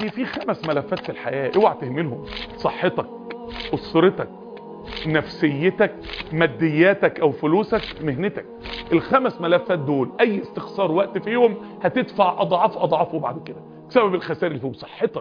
دلوقتي في خمس ملفات في الحياة اوعى تهملهم صحتك اسرتك نفسيتك مادياتك او فلوسك مهنتك الخمس ملفات دول اي استخسار وقت فيهم هتدفع اضعاف اضعافه بعد كده بسبب الخسائر اللي فيهم صحتك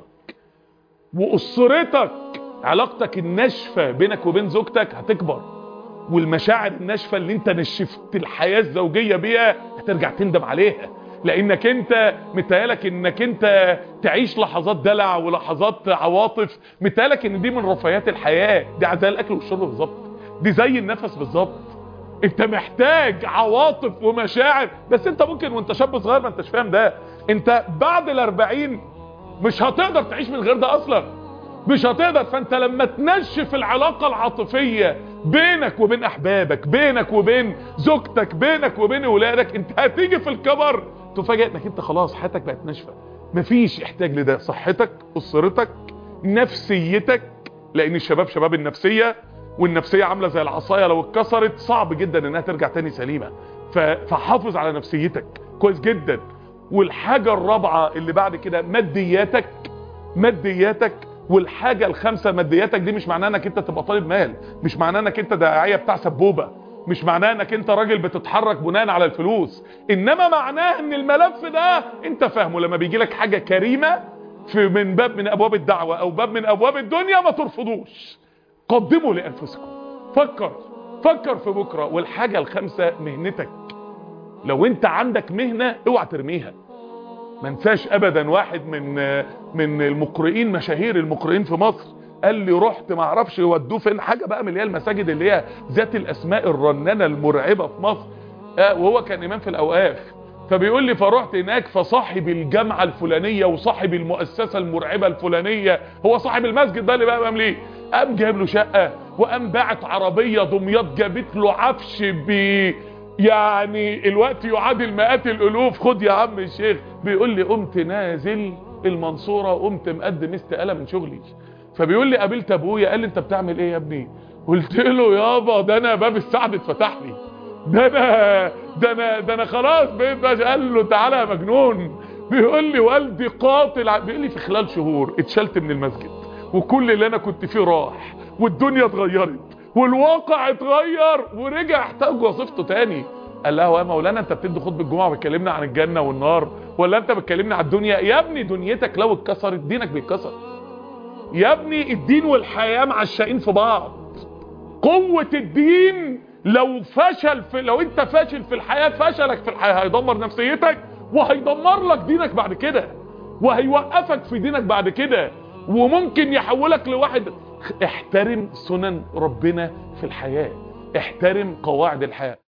واسرتك علاقتك الناشفه بينك وبين زوجتك هتكبر والمشاعر الناشفه اللي انت نشفت الحياه الزوجيه بيها هترجع تندم عليها لانك انت متهيالك انك انت تعيش لحظات دلع ولحظات عواطف متهيالك ان دي من رفاهيات الحياه دي زي الاكل والشرب بالظبط دي زي النفس بالظبط انت محتاج عواطف ومشاعر بس انت ممكن وانت شاب صغير ما انتش فاهم ده انت بعد الاربعين مش هتقدر تعيش من غير ده اصلا مش هتقدر فانت لما تنشف العلاقة العاطفية بينك وبين احبابك بينك وبين زوجتك بينك وبين ولادك انت هتيجي في الكبر تفاجئ انك انت خلاص حياتك بقت ناشفة مفيش احتاج لده صحتك اسرتك نفسيتك لان الشباب شباب النفسية والنفسية عاملة زي العصاية لو اتكسرت صعب جدا انها ترجع تاني سليمة فحافظ على نفسيتك كويس جدا والحاجة الرابعة اللي بعد كده مادياتك مادياتك والحاجة الخامسة مادياتك دي مش معناها انك انت تبقى طالب مال مش معناها انك انت داعية بتاع سبوبة مش معناها انك انت راجل بتتحرك بناء على الفلوس انما معناه ان الملف ده انت فاهمه لما بيجي لك حاجة كريمة في من باب من ابواب الدعوة او باب من ابواب الدنيا ما ترفضوش قدموا لانفسكم فكر فكر في بكرة والحاجة الخامسة مهنتك لو انت عندك مهنة اوعى ترميها ما انساش ابدا واحد من من المقرئين مشاهير المقرئين في مصر قال لي رحت ما اعرفش يودوه فين حاجه بقى من اللي هي المساجد اللي هي ذات الاسماء الرنانه المرعبه في مصر آه وهو كان امام في الاوقاف فبيقول لي فرحت هناك فصاحب الجامعه الفلانيه وصاحب المؤسسه المرعبه الفلانيه هو صاحب المسجد ده اللي بقى امام ليه قام جايب له شقه وقام باعت عربيه دمياط جابت له عفش ب يعني الوقت يعادل مئات الالوف خد يا عم الشيخ بيقول لي قمت نازل المنصوره وقمت مقدم استقاله من شغلي فبيقول لي قابلت ابويا قال لي انت بتعمل ايه يا ابني قلت له يابا ده انا باب السعد اتفتح لي ده انا ده انا ده انا خلاص بقيت باشا قال له تعالى يا مجنون بيقول لي والدي قاتل بيقول لي في خلال شهور اتشلت من المسجد وكل اللي انا كنت فيه راح والدنيا اتغيرت والواقع اتغير ورجع احتاج وظيفته تاني قال لها يا مولانا انت بتدي خطبه الجمعه وبتكلمنا عن الجنه والنار ولا انت بتكلمنا عن الدنيا يا ابني دنيتك لو اتكسرت دينك بيتكسر يا ابني الدين والحياه معشقين في بعض قوه الدين لو فشل في لو انت فاشل في الحياه فشلك في الحياه هيدمر نفسيتك وهيدمر لك دينك بعد كده وهيوقفك في دينك بعد كده وممكن يحولك لواحد احترم سنن ربنا في الحياة احترم قواعد الحياة